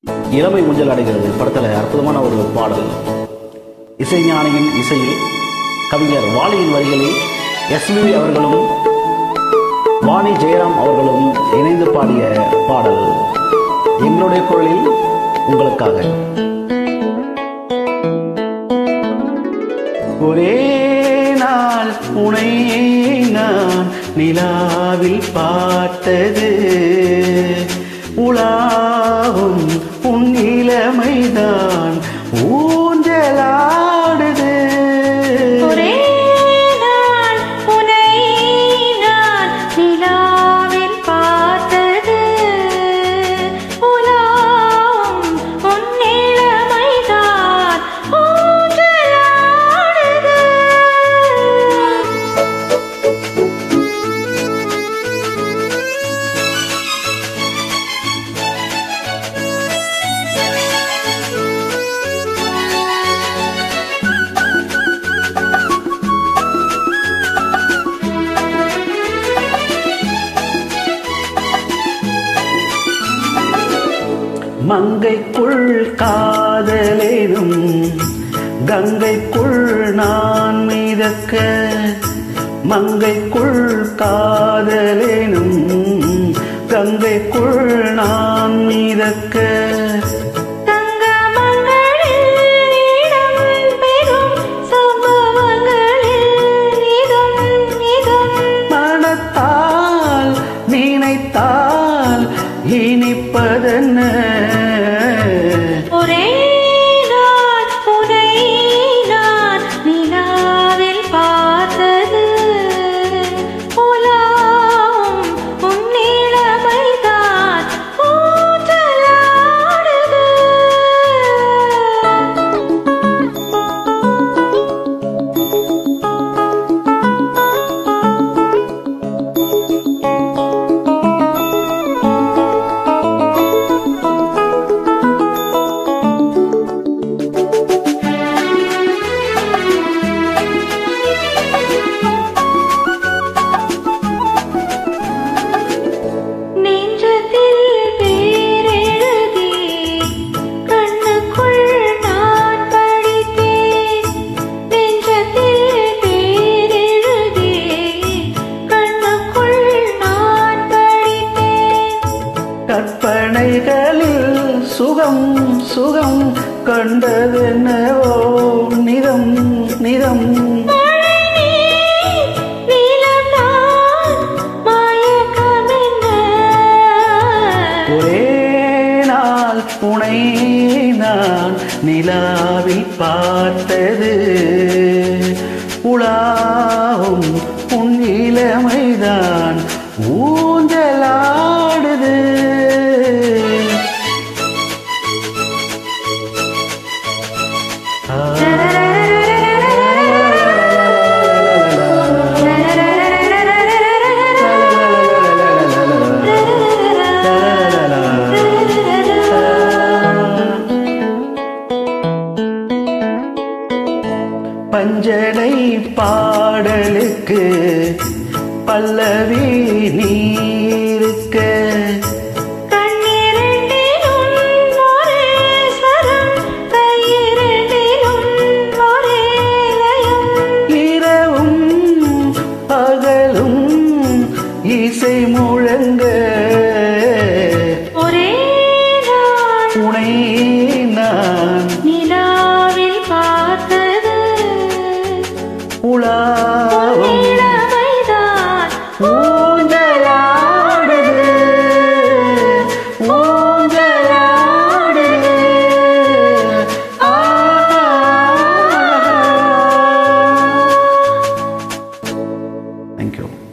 இளமை ஊஞ்சல் அடைகிறது படத்தில் அற்புதமான ஒரு பாடல் இசைஞானியின் இசையில் கவிஞர் வாலியின் வரிகளில் எஸ்பிபி அவர்களும் வாணி ஜெயராம் அவர்களும் இணைந்து பாடிய பாடல் எங்களுடைய குரலில் உங்களுக்காக ஒரே நாள் உனை நான் நிலாவில் பார்த்தது உலாவும் உன் இளமைதான் ஊஞ்சலாடுது ஒரே நாள் உனை நான் நிலாவில் பார்த்தது உலாவும் உன் இளமைதான் ஊஞ்சலாடுது மங்கைக்குள் காதலேனும் கங்கைக்குள் நான் மிதக்க மங்கைக்குள் காதலேனும் கங்கைக்குள் நான் மிதக்க தங்கமங்களில் இடம் பெறும் சம்பவங்களில் இதம் இதம் மனத்தால் நினைத்தால் இனிப்பதென்ன ஒரே நாள் உனை நான் நிலாவில் பார்த்தது உலாவும் உன் இளமைதான் ஊஞ்சலாடுது நெஞ்சத்தில் பேரெழுதி கண்ணுக்குள் நான் படித்தேன் நெஞ்சத்தில் பேரெழுதி கண்ணுக்குள் நான் படித்தேன் கற்பனைகளில் சுகம் சுகம் கண்டதென்னவோ நிதம் நிதம் மழை நீர் நீலம் நான் மயக்கமென்ன ஒரே நாள் புனை நான் நிலாவில் பார்த்தது உலாவும் உன் இளமைதான் ஊஞ்சலாடுது பஞ்சனை பாடலுக்கு பல்லவி நீருக்க கண்ணிரண்டிலும் ஒரே ஸ்வரம், கையிரண்டிலும் ஒரே லயம். இரவும் பகலும் இசை முழங்க ஒரே நாள் உனை நான் நிலாவில் பார்த்தது உலாவும் இளமைதான் ஊஞ்சலாடுது ஊஞ்சலாடுது தேங்க்யூ